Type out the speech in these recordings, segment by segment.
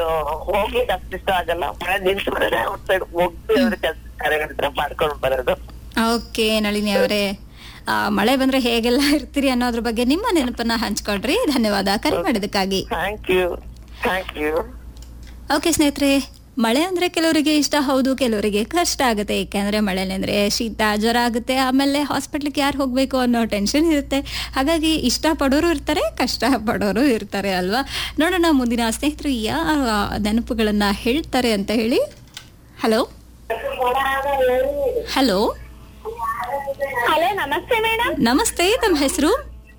ಹೋಗ್ಲಿಕ್ಕೆ ಅಷ್ಟು ಇಷ್ಟ ಆಗಲ್ಲ ಮಳೆ ನಿಲ್ಸಿದ್ರೆ ಔಟ್ ಸೈಡ್ ಹೋಗಿ ಅವ್ರ ಕೆಲಸ ಕಾರ್ಯಗಳ ಮಾಡ್ಕೊಂಡು ಬರೋದು ಓಕೆ ನಳಿನಿ ಅವರೇ ಆ, ಮಳೆ ಬಂದ್ರೆ ಹೇಗೆಲ್ಲ ಇರ್ತೀರಿ ಅನ್ನೋದ್ರ ಬಗ್ಗೆ ನಿಮ್ಮ ನೆನಪನ್ನ ಹಂಚ್ಕೊಳ್ರಿ ಧನ್ಯವಾದ ಕರೆ ಮಾಡಿದಕ್ಕಾಗಿ thank you thank you okay ಸ್ನೇಹಿತರೆ ಮಳೆ ಅಂದ್ರೆ ಕೆಲವರಿಗೆ ಇಷ್ಟ ಹೌದು ಕೆಲವರಿಗೆ ಕಷ್ಟ ಆಗುತ್ತೆ ಏಕೆಂದ್ರೆ ಮಳೆ ಅಂದ್ರೆ ಶೀತ ಜ್ವರ ಆಗುತ್ತೆ ಆಮೇಲೆ ಹಾಸ್ಪಿಟ್ಲಿಗೆ ಯಾರು ಹೋಗ್ಬೇಕು ಅನ್ನೋ ಟೆನ್ಷನ್ ಇರುತ್ತೆ ಹಾಗಾಗಿ ಇಷ್ಟ ಪಡೋರು ಇರ್ತಾರೆ ಕಷ್ಟ ಪಡೋರು ಇರ್ತಾರೆ ಅಲ್ವಾ ನೋಡೋಣ ಮುಂದಿನ ಸ್ನೇಹಿತರು ಯಾವ ನೆನಪುಗಳನ್ನ ಹೇಳ್ತಾರೆ ಅಂತ ಹೇಳಿ ಹಲೋ ಹಲೋ ಹಲೋ ನಮಸ್ತೆ ಮೇಡಮ್ ನಮಸ್ತೆ ತಮ್ಮ ಹೆಸರು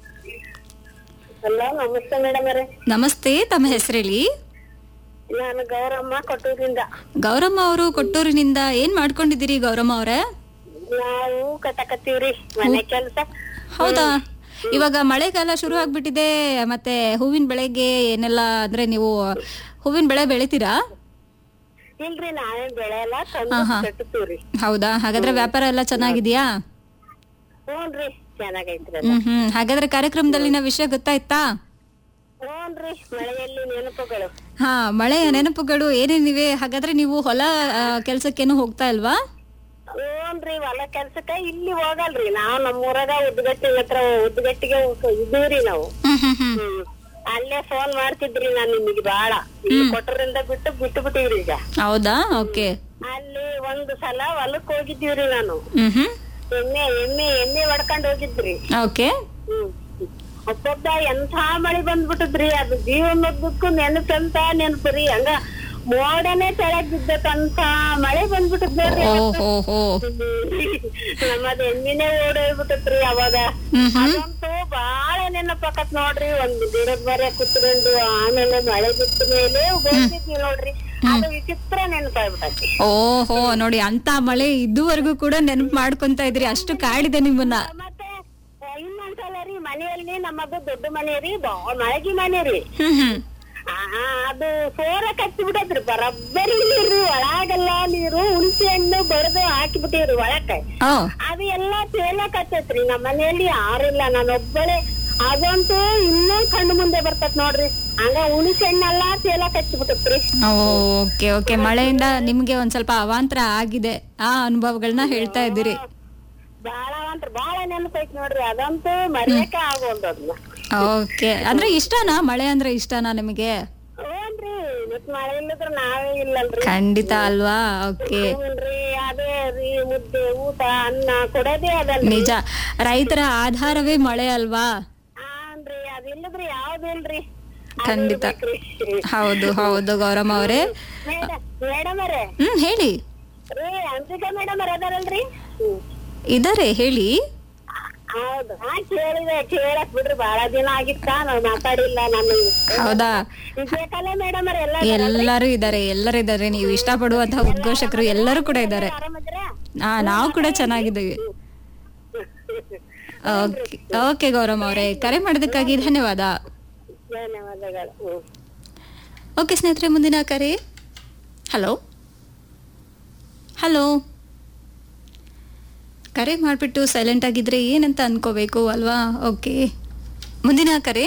ಹಲೋ ನಮಸ್ತೆ ಮೇಡಮ್ ಅವರೇ ನಮಸ್ತೆ ತಮ್ಮ ಹೆಸರು ಹೇಳಿ ನಾನು ಗೌರಮ್ಮ ಕೊಟ್ಟೂರಿಂದ ಗೌರಮ್ಮ ಅವರು ಕೊಟ್ಟೂರಿನಿಂದ ಏನ್ ಮಾಡ್ಕೊಂಡಿದ್ದೀರಿ ಗೌರಮ್ಮ ಅವರೇ ನಾವು ಕಟಕತ್ತೀವ್ರಿ ಮನೆ ಕೆಲಸ ಹೌದಾ ಇವಾಗ ಮಳೆಗಾಲ ಶುರು ಆಗ್ಬಿಟ್ಟಿದೆ ಮತ್ತೆ ಹೂವಿನ ಬೆಳೆಗೆ ಏನೆಲ್ಲ ಅಂದ್ರೆ ನೀವು ಹೂವಿನ ಬೆಳೆ ಬೆಳಿತೀರಾ ಇಲ್ರಿ ನಾವೇ ಬೆಳೆ ಎಲ್ಲ ಹಾ, ತಂದು ಹಾ. ಕಟ್ಟುತ್ತೀವ್ರಿ ಹೌದಾ ಹಾಗಾದ್ರೆ ವ್ಯಾಪಾರ ಎಲ್ಲ ಚೆನ್ನಾಗಿದ್ಯಾ ಹ್ಞೂನ್ರಿ ಚೆನ್ನಾಗೈತ್ರಿ ಅದು ಹ್ಮ್ ಹ್ಮ್ ಹಾಗಾದ್ರೆ ಕಾರ್ಯಕ್ರಮದಲ್ಲಿನ ವಿಷಯ ಗೊತ್ತಾಯ್ತಾ ಹ್ಞೂನ್ರಿ ಮಳೆಯಲ್ಲಿ ನೆನಪುಗಳು ಹಾ ಮಳೆಯ ನೆನಪುಗಳು ಏನೇನಿವೆ ಹಾಗಾದ್ರೆ ನೀವು ಹೊಲ ಆ, ಕೆಲ್ಸಕ್ಕೇನು ಹೋಗ್ತಾ ಇಲ್ವಾ ಹ್ಞೂನ್ರಿ ಹೊಲ ಕೆಲ್ಸಕ್ಕ ಇಲ್ಲಿ ಹೋಗಲ್ರಿ ನಾವು ನಮ್ಮೂರಾಗ ಉದ್ಗಟ್ಟಿ ಹತ್ರ ಉದ್ಗಟ್ಟಿಗೆ ಇದೀವ್ರಿ ನಾವು ಹ್ಮ್ ಹ್ಮ್ ಹ್ಮ್ ಹ್ಮ್ ಅಲ್ಲೇ ಫೋನ್ ಮಾಡ್ತಿದ್ರಿ ನಾನು ನಿಮಗೆ ಬಾಳ ಇಲ್ಲಿ ಕೊಟ್ಟರಿಂದ ಬಿಟ್ಟು ಬಿಟ್ಟು ಬಿಟ್ಟಿವ್ರಿ ಈಗ ಹೌದಾ ಓಕೆ ಅಲ್ಲಿ ಒಂದು ಸಲ ಹೊಲಕ್ ಹೋಗಿದ್ದೀವ್ರಿ ನಾನು ಹ್ಮ್ ಹ್ಮ್ ಎಣ್ಣೆ ಎಣ್ಣೆ ಎಣ್ಣೆ ಹೊಡ್ಕೊಂಡ್ ಹೋಗಿದ್ರಿ ಓಕೆ ಹ್ಮ್ ಅಪ್ಪಬ್ಬ ಎಂಥ ಮಳಿ ಬಂದ್ಬಿಟ್ಟದ್ರಿ ಅದು ಜೀವನದ್ದಕ್ಕೂ ನೆನಪಂತ ನೆನಪುರಿ ಹಂಗ ಮೋಡನೆ ತೆಳಗ್ ಬಿದ್ದತಂತ ಮಳೆ ಬಂದ್ಬಿಟ್ಟದ್ ನೋಡ್ರಿ ಓ ಹೋ ಹೋ ನಮ್ಮದ್ ಎಣ್ಣಿನೇ ಓಡೋಗ್ಬಿಟ್ಟತ್ರಿ ಅವಾಗ ಹ್ಮ್ ಹ್ಮ್ ಅದಂತೂ ಬಾಳ ನೆನಪಾಕತ್ ನೋಡ್ರಿ ಒಂದ್ ಗಿಡದ ಮರ ಕುತ್ಕೊಂಡು ಆಮೇಲೆ ಮಳೆ ಬಿಟ್ಟ ಮೇಲೆ ಹೋಗಿದ್ವಿ ನೋಡ್ರಿ ಅದು ವಿಚಿತ್ರ ನೆನಪಾಗ್ಬಿಟ್ಟತಿ ಓಹೋ ನೋಡಿ ಅಂತ ಮಳೆ ಇದುವರೆಗೂ ಕೂಡ ನೆನಪು ಮಾಡ್ಕೊಂತ ಇದ್ರಿ ಅಷ್ಟು ಕಾಡಿದೆ ನಿಮ್ಮನ್ನ ಮತ್ತೆ ಇನ್ನೊಂದ್ಸಲ ರೀ ಮನೆಯಲ್ಲಿ ನಮ್ಮದು ದೊಡ್ಡ ಮನೆ ರೀ ಬಾಳ್ ಮಳಗಿ ಮನೆ ರೀ ಹ್ಮ್ ಹ್ಮ್ ಆ, ಅದು ಸೋರ ಕಚ್ಚಿ ಬಿಟ್ಟದ್ರಿ ಬರಬ್ಬರಿ ನೀರು ಒಳಗೆಲ್ಲ ನೀರು ಹುಣಸೆ ಹಣ್ಣು ಬಡ್ದು ಹಾಕಿ ಬಿಟ್ಟಿವ್ರಿ ಒಳಕ್ಕೆ ಓ ಅದು ಎಲ್ಲ ತೇಲ ಕಚ್ಚತ್ರಿ ನಮ್ಮ ಮನೆಯಲ್ಲಿ ಯಾರಿಲ್ಲ ನಾನೊಬ್ಬಳೆ ಅದಂತೂ ಇನ್ನೂ ಕಣ್ಣು ಮುಂದೆ ಬರ್ತತ್ ನೋಡ್ರಿ ಹಂಗ ಹುಣಸೆ ಹಣ್ಣೆಲ್ಲ ತೇಲ ಕಚ್ಚಿ ಬಿಟ್ಟತ್ರಿ ಓಕೆ ಓಕೆ ಮಳೆಯಿಂದ ನಿಮ್ಗೆ ಒಂದ್ ಸ್ವಲ್ಪ ಅವಾಂತರ ಆಗಿದೆ ಆ ಅನುಭವಗಳನ್ನ ಹೇಳ್ತಾ ಇದ್ದೀರಿ ಬಾಳ ಅಂತ ಬಾಳ ನೆನಪೈತ್ ನೋಡ್ರಿ ಅದಂತೂ ಮರೆಯಕ್ಕೆ ಆಗೋಲ್ದು ಅದನ್ನ ಓಕೆ ಅಂದ್ರೆ ಇಷ್ಟನಾ ಮಳೆ ಅಂದ್ರೆ ಇಷ್ಟನಾ ನಿಮಗೆ ಹ್ಞೂನ್ರಿ ಮತ್ ಮಳೆ ಇಲ್ಲದ್ರ ನಾವೇ ಇಲ್ಲಲ್ರಿ ಖಂಡಿತ ಅಲ್ವಾ ಓಕೆ ಹ್ಞೂನ್ರಿ ಅದೇ ರೀ ಮುದ್ದೆ ಊಟ ಅನ್ನ ಕೊಡೋದೇ ಅದಲ್ರಿ ನಿಜ ರೈತರ ಆಧಾರವೇ ಮಳೆ ಅಲ್ವಾ ಹಾನ್ರಿ ಅದಿಲ್ಲದ್ರಿ ಯಾವ್ದಿಲ್ರಿ ಖಂಡಿತ ಹೌದು ಹೌದು ಗೌರಮ್ಮ ಅವರೇ ಮೇಡಮ್ ಮೇಡಮ್ ಅವರೇ ಹ್ಮ್ ಹೇಳಿ ರೀ ಅಂಬಿಕಾ ಮೇಡಮ್ ಅವ್ರ ಅದಾರಲ್ರಿ ಇದಾರೆ ಹೇಳಿ ಹೌದು ಹಾ ಕೇಳಿದೆ ಕೇಳಕ್ ಬಿಡ್ರಿ ಬಹಳ ದಿನ ಆಗಿತ್ತ ನಾವ್ ಮಾತಾಡಿಲ್ಲ ನಾನು ಹೌದಾ ವಿಜಯಕಲೆ ಮೇಡಮ್ ಅವ್ರ ಎಲ್ಲ ಎಲ್ಲರೂ ಇದ್ದಾರೆ ಎಲ್ಲರೂ ಇದ್ದಾರೆ ನೀವು ಇಷ್ಟಪಡುವಂತಹ ಉದ್ಘೋಷಕರು ಎಲ್ಲರೂ ಕೂಡ ಇದ್ದಾರೆ ಆರಾಮದ್ರ ಹಾ ನಾವು ಕೂಡ ಚೆನ್ನಾಗಿದ್ದೀವಿ ಓಕೆ ಓಕೆ ಗೌರಮ್ಮ ಅವರೇ ಕರೆ ಮಾಡೋದಕ್ಕಾಗಿ ಧನ್ಯವಾದ ಧನ್ಯವಾದಗಳು ಹ್ಮ್ ಓಕೆ ಸ್ನೇಹಿತರೆ ಮುಂದಿನ ಕರೆ ಹಲೋ ಹಲೋ ಕರೆ ಮಾಡಿಬಿಟ್ಟು ಸೈಲೆಂಟ್ ಆಗಿದ್ರೆ ಏನಂತ ಅನ್ಕೋಬೇಕು ಅಲ್ವಾ ಓಕೆ ಮುಂದಿನ ಕರೆ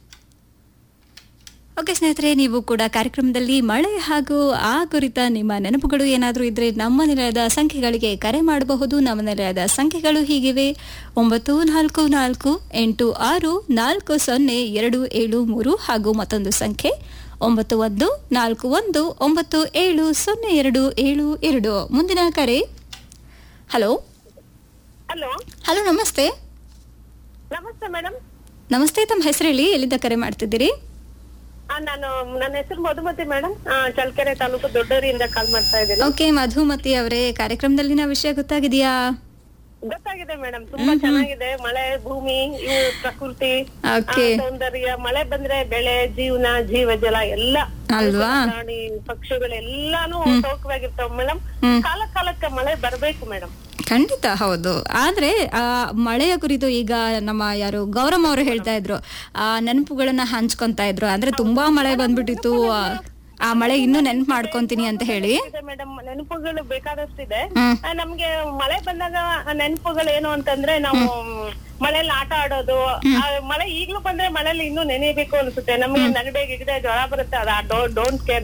ಓಕೆ ಸ್ನೇಹಿತರೆ ನೀವು ಕೂಡ ಕಾರ್ಯಕ್ರಮದಲ್ಲಿ ಮಳೆ ಹಾಗೂ ಆ ಕುರಿತ ನಿಮ್ಮ ನೆನಪುಗಳು ಏನಾದರೂ ಇದ್ರೆ ನಮ್ಮ ನಿಲಯದ ಸಂಖ್ಯೆಗಳಿಗೆ ಕರೆ ಮಾಡಬಹುದು ನಮ್ಮ ನಿಲಯದ ಸಂಖ್ಯೆಗಳು ಹೀಗಿವೆ ಒಂಬತ್ತು ನಾಲ್ಕು ನಾಲ್ಕು ಎಂಟು ಆರು ನಾಲ್ಕು ಸೊನ್ನೆ ಎರಡು ಏಳು ಮೂರು ಹಾಗೂ ಮತ್ತೊಂದು ಸಂಖ್ಯೆ ಒಂಬತ್ತು ಒಂದು ನಾಲ್ಕು ಒಂದು ಒಂಬತ್ತು ಏಳು ಸೊನ್ನೆ ಎರಡು ಏಳು ಎರಡು ಮುಂದಿನ ಕರೆ ಹಲೋ ಹಲೋ ಹಲೋ ನಮಸ್ತೆ ನಮಸ್ತೆ ಮೇಡಮ್ ನಮಸ್ತೆ ತಮ್ಮ ಹೆಸರು ಹೇಳಿ ಎಲ್ಲಿಂದ ಕರೆ ಮಾಡ್ತಿದ್ದೀರಿ ನಾನು ನನ್ನ ಹೆಸರು ಮಧುಮತಿ ಮೇಡಮ್ ಚಳ್ಳಕೆರೆ ತಾಲೂಕು ದೊಡ್ಡೂರಿಂದ ಕಾಲ್ ಮಾಡ್ತಾ ಇದ್ದೀನಿ ಓಕೆ ಮಧುಮತಿ ಅವರೇ ಕಾರ್ಯಕ್ರಮದಲ್ಲಿನ ವಿಷಯ ಗೊತ್ತಾಗಿದೆಯಾ ಗೊತ್ತಾಗಿದೆ ಮೇಡಮ್ ತುಂಬಾ ಚೆನ್ನಾಗಿದೆ ಮಳೆ ಭೂಮಿ ಇವು ಪ್ರಕೃತಿ ಆ, ಓಕೆ ಸೌಂದರ್ಯ ಮಳೆ ಬಂದ್ರೆ ಬೆಳೆ ಜೀವನ ಜೀವ ಜಲ ಎಲ್ಲ ಅಲ್ವಾ ಪ್ರಾಣಿ ಪಕ್ಷಿಗಳೆಲ್ಲಾನು ಸೌಖ್ಯವಾಗಿರ್ತಾವ ಮೇಡಮ್ ಹ್ಮ್. ಕಾಲ ಕಾಲಕ್ಕೆ ಮಳೆ ಬರ್ಬೇಕು ಮೇಡಮ್ ಖಂಡಿತ ಹೌದು ಆದ್ರೆ ಆ ಮಳೆಯ ಕುರಿತು ಈಗ ನಮ್ಮ ಯಾರು ಗೌರಮ್ಮ ಅವರು ಹೇಳ್ತಾ ಇದ್ರು ಆ ನೆನಪುಗಳನ್ನ ಹಂಚ್ಕೊಂತಾ ಇದ್ರು ಅಂದ್ರೆ ತುಂಬಾ ಮಳೆ ಬಂದ್ಬಿಟ್ಟಿತ್ತು ಆ, ಆ ಮಳೆ ಇನ್ನೂ ನೆನ್ಪು ಮಾಡ್ಕೊಂತೀನಿ ಅಂತ ಹೇಳಿ ಇದೆ ಮೇಡಮ್ ನೆನಪುಗಳು ಬೇಕಾದಷ್ಟಿದೆ ಹ್ಮ್ ಆ, ನಮ್ಗೆ ಮಳೆ ಬಂದಾಗ ನೆನಪುಗಳು ಏನು ಅಂತಂದ್ರೆ ನಾವು ಮಳೆಯಲ್ಲಿ ಆಟ ಆಡೋದು ಆ, ಮಳೆ ಈಗ್ಲೂ ಬಂದ್ರೆ ಮಳೆಯಲ್ಲಿ ಇನ್ನೂ ನೆನೆಬೇಕು ಅನ್ಸುತ್ತೆ ನಮ್ಗೆ ನೆಗಡೆ ಗಿಗಡೆ ಜ್ವರ ಬರುತ್ತೆ ಅದ ಡೋಂಟ್ ಕೇರ್